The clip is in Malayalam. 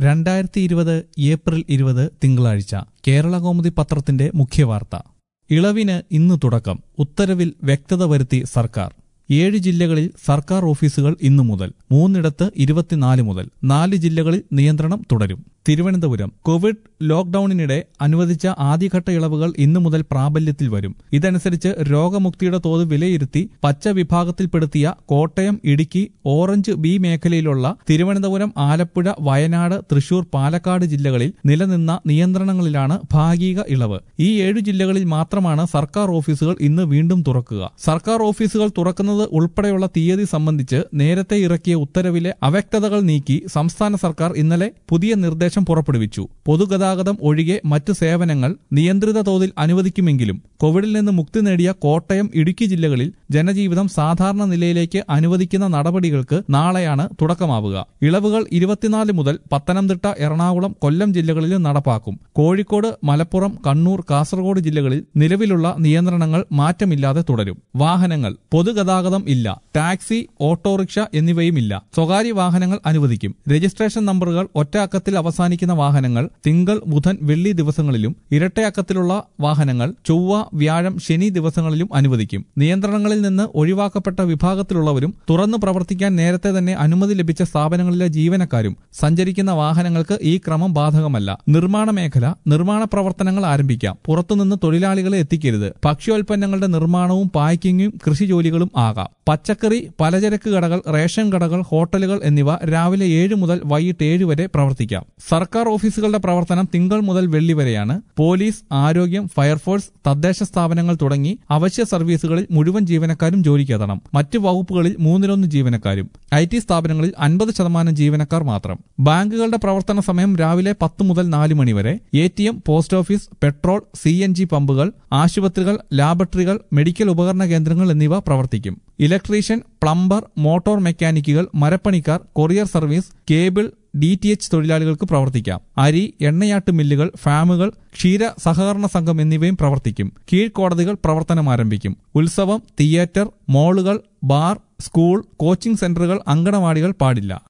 രണ്ടായിരത്തി ഇരുപത് ഏപ്രിൽ ഇരുപത് തിങ്കളാഴ്ച കേരള കൗമുദി പത്രത്തിന്റെ മുഖ്യവാർത്ത ഇളവിന് ഇന്ന് തുടക്കം ഉത്തരവിൽ വ്യക്തത വരുത്തി സർക്കാർ ഏഴ് ജില്ലകളിൽ സർക്കാർ ഓഫീസുകൾ ഇന്നു മുതൽ മൂന്നിടത്ത് ഇരുപത്തിനാല് മുതൽ നാല് ജില്ലകളിൽ നിയന്ത്രണം തുടരും തിരുവനന്തപുരം കോവിഡ് ലോക്ഡൌണിനിടെ അനുവദിച്ച ആദ്യഘട്ട ഇളവുകൾ ഇന്നു മുതൽ പ്രാബല്യത്തിൽ വരും ഇതനുസരിച്ച് രോഗമുക്തിയുടെ തോത് വിലയിരുത്തി പച്ച വിഭാഗത്തിൽപ്പെടുത്തിയ കോട്ടയം ഇടുക്കി ഓറഞ്ച് ബി മേഖലയിലുള്ള തിരുവനന്തപുരം ആലപ്പുഴ വയനാട് തൃശൂർ പാലക്കാട് ജില്ലകളിൽ നിലനിന്ന നിയന്ത്രണങ്ങളിലാണ് ഭാഗിക ഇളവ് ഈ ഏഴു ജില്ലകളിൽ മാത്രമാണ് സർക്കാർ ഓഫീസുകൾ ഇന്ന് വീണ്ടും തുറക്കുക സർക്കാർ ഓഫീസുകൾ തുറക്കുന്നത് ഉൾപ്പെടെയുള്ള തീയതി സംബന്ധിച്ച് നേരത്തെ ഇറക്കിയ ഉത്തരവിലെ അവ്യക്തതകൾ നീക്കി സംസ്ഥാന സർക്കാർ ഇന്നലെ പുതിയ നിർദ്ദേശം പുറപ്പെടുവിച്ചു പൊതുഗതാഗതം ഒഴികെ മറ്റ് സേവനങ്ങൾ നിയന്ത്രിത തോതിൽ അനുവദിക്കുമെങ്കിലും കോവിഡിൽ നിന്ന് മുക്തി നേടിയ കോട്ടയം ഇടുക്കി ജില്ലകളിൽ ജനജീവിതം സാധാരണ നിലയിലേക്ക് അനുവദിക്കുന്ന നടപടികൾക്ക് നാളെയാണ് തുടക്കമാവുക ഇളവുകൾ ഇരുപത്തിനാല് മുതൽ പത്തനംതിട്ട എറണാകുളം കൊല്ലം ജില്ലകളിലും നടപ്പാക്കും കോഴിക്കോട് മലപ്പുറം കണ്ണൂർ കാസർഗോഡ് ജില്ലകളിൽ നിലവിലുള്ള നിയന്ത്രണങ്ങൾ മാറ്റമില്ലാതെ തുടരും വാഹനങ്ങൾ പൊതുഗതാഗതം ഇല്ല ടാക്സി ഓട്ടോറിക്ഷ എന്നിവയും ഇല്ല സ്വകാര്യ വാഹനങ്ങൾ അനുവദിക്കും രജിസ്ട്രേഷൻ നമ്പറുകൾ ഒറ്റ അക്കത്തിൽ അവസാനിക്കുന്ന വാഹനങ്ങൾ തിങ്കൾ ബുധൻ വെള്ളി ദിവസങ്ങളിലും ഇരട്ടയക്കത്തിലുള്ള വാഹനങ്ങൾ ചൊവ്വ വ്യാഴം ശനി ദിവസങ്ങളിലും അനുവദിക്കും നിയന്ത്രണങ്ങളിൽ നിന്ന് ഒഴിവാക്കപ്പെട്ട വിഭാഗത്തിലുള്ളവരും തുറന്നു പ്രവർത്തിക്കാൻ നേരത്തെ തന്നെ അനുമതി ലഭിച്ച സ്ഥാപനങ്ങളിലെ ജീവനക്കാരും സഞ്ചരിക്കുന്ന വാഹനങ്ങൾക്ക് ഈ ക്രമം ബാധകമല്ല നിർമ്മാണ മേഖല നിർമ്മാണ പ്രവർത്തനങ്ങൾ ആരംഭിക്കാം പുറത്തുനിന്ന് തൊഴിലാളികളെ എത്തിക്കരുത് ഭക്ഷ്യോൽപ്പന്നങ്ങളുടെ നിർമ്മാണവും പാക്കിങ്ങും കൃഷി ജോലികളും ആകാം പച്ചക്കറി പലചരക്ക് കടകൾ റേഷൻ കടകൾ ഹോട്ടലുകൾ എന്നിവ രാവിലെ ഏഴ് മുതൽ വൈകിട്ട് ഏഴ് വരെ പ്രവർത്തിക്കാം സർക്കാർ ഓഫീസുകളുടെ പ്രവർത്തനം തിങ്കൾ മുതൽ വെള്ളി വരെയാണ് പോലീസ് ആരോഗ്യം ഫയർഫോഴ്സ് തദ്ദേശ സ്ഥാപനങ്ങൾ തുടങ്ങി അവശ്യ സർവീസുകളിൽ മുഴുവൻ ജീവനക്കാരും ജോലിക്കെത്തണം മറ്റ് വകുപ്പുകളിൽ മൂന്നിലൊന്ന് ജീവനക്കാരും ഐ ടി സ്ഥാപനങ്ങളിൽ അൻപത് ശതമാനം ജീവനക്കാർ മാത്രം ബാങ്കുകളുടെ പ്രവർത്തന സമയം രാവിലെ പത്ത് മുതൽ നാല് മണി വരെ A T M post office petrol C N G പമ്പുകൾ ആശുപത്രികൾ ലാബറട്ടറികൾ മെഡിക്കൽ ഉപകരണ കേന്ദ്രങ്ങൾ എന്നിവ പ്രവർത്തിക്കും ഇലക്ട്രീഷ്യൻ പ്ലംബർ മോട്ടോർ മെക്കാനിക്കുകൾ മരപ്പണിക്കാർ courier service cable D T H തൊഴിലാളികൾക്ക് പ്രവർത്തിക്കാം അരി എണ്ണയാട്ട് മില്ലുകൾ ഫാമുകൾ ക്ഷീര സഹകരണ സംഘം എന്നിവയും പ്രവർത്തിക്കും കീഴ്ക്കോടതികൾ പ്രവർത്തനം ആരംഭിക്കും ഉത്സവം തിയേറ്റർ മോളുകൾ ബാർ സ്കൂൾ കോച്ചിംഗ് സെന്ററുകൾ അങ്കണവാടികൾ പാടില്ല